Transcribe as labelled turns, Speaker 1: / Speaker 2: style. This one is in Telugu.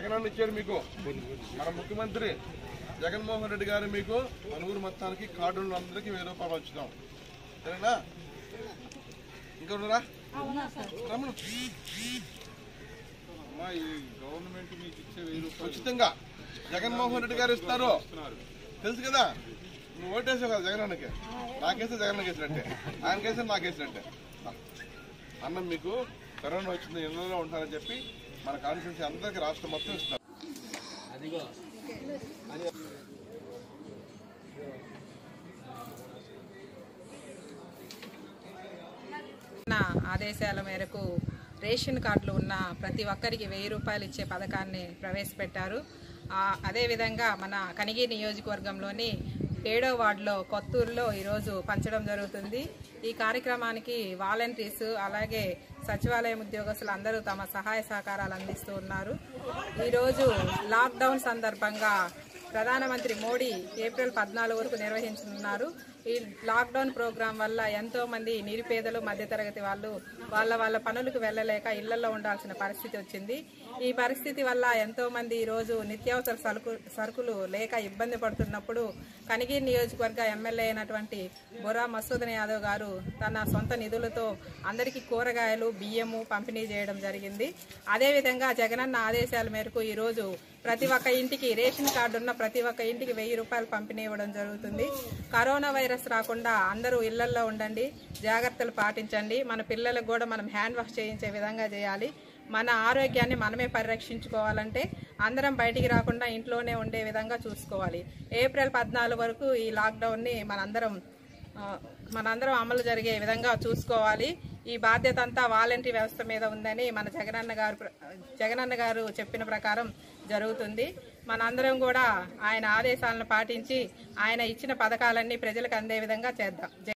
Speaker 1: జగనన్న ఇచ్చాడు మీకు మన ముఖ్యమంత్రి జగన్మోహన్ రెడ్డి గారు మీకు మన ఊరు మొత్తానికి కార్డులు అందరికీ వెయ్యి రూపాయలు పంచుతాం సరేనా ఇంకా ఉన్నారా రమ్మను.
Speaker 2: అమ్మా ఈ గవర్నమెంట్ మీకు ఇచ్చే వెయ్యి రూపాయలు
Speaker 1: ఉచితంగా జగన్మోహన్ రెడ్డి గారు ఇస్తారు తెలుసు కదా నువ్వు ఓటేసావు కదా జగనన్నకి నాకేస్తే జగన్ వేసినట్టే ఆయన కేస్తే నాకు వేసినట్టే అన్నం మీకు కరోనా వచ్చింది ఇళ్ళలో ఉంటారని చెప్పి మన కాన్స్టిట్యూన్సీ అందరికీ రాష్ట్రం మొత్తం ఇస్తారు
Speaker 3: నా ఆదేశాల మేరకు రేషన్ కార్డులు ఉన్న ప్రతి ఒక్కరికి వెయ్యి రూపాయలు ఇచ్చే పథకాన్ని ప్రవేశపెట్టారు ఆ, అదేవిధంగా మన కనిగి నియోజకవర్గంలోని ఏడో వార్డులో కొత్తూరులో ఈరోజు పంచడం జరుగుతుంది ఈ కార్యక్రమానికి వాలంటీర్స్ అలాగే సచివాలయం ఉద్యోగస్తులు అందరూ తమ సహాయ సహకారాలు అందిస్తూ ఉన్నారు ఈరోజు లాక్డౌన్ సందర్భంగా ప్రధానమంత్రి మోడీ ఏప్రిల్ పద్నాలుగు వరకు నిర్వహించనున్నారు ఈ లాక్డౌన్ ప్రోగ్రాం వల్ల ఎంతో మంది నిరుపేదలు మధ్యతరగతి వాళ్ళు వాళ్ళ వాళ్ళ పనులకు వెళ్ళలేక ఇళ్లలో ఉండాల్సిన పరిస్థితి వచ్చింది ఈ పరిస్థితి వల్ల ఎంతో మంది ఈ రోజు నిత్యావసర సరుకు సరుకులు లేక ఇబ్బంది పడుతున్నప్పుడు కనిగిరి నియోజకవర్గ ఎమ్మెల్యే అయినటువంటి బొరా మసూదన్ యాదవ్ గారు తన సొంత నిధులతో అందరికీ కూరగాయలు బియ్యము పంపిణీ చేయడం జరిగింది అదేవిధంగా జగనన్న ఆదేశాల మేరకు ఈ రోజు ప్రతి ఒక్క ఇంటికి రేషన్ కార్డు ఉన్న ప్రతి ఒక్క ఇంటికి వెయ్యి రూపాయలు పంపిణీ ఇవ్వడం జరుగుతుంది కరోనా వైరస్ రాకుండా అందరూ ఇళ్లల్లో ఉండండి జాగ్రత్తలు పాటించండి మన పిల్లలకు కూడా మనం హ్యాండ్ వాష్ చేయించే విధంగా చేయాలి మన ఆరోగ్యాన్ని మనమే పరిరక్షించుకోవాలంటే అందరం బయటికి రాకుండా ఇంట్లోనే ఉండే విధంగా చూసుకోవాలి ఏప్రిల్ పద్నాలుగు వరకు ఈ లాక్డౌన్ని మనందరం ఆ, మనందరం అమలు జరిగే విధంగా చూసుకోవాలి ఈ బాధ్యత అంతా వాలంటరీ వ్యవస్థ మీద ఉందని మన జగనన్న గారు ప్ర- జగనన్న గారు చెప్పిన ప్రకారం జరుగుతుంది మనందరం కూడా ఆయన ఆదేశాలను పాటించి ఆయన ఇచ్చిన పథకాలన్నీ ప్రజలకు అందే విధంగా చేద్దాం జై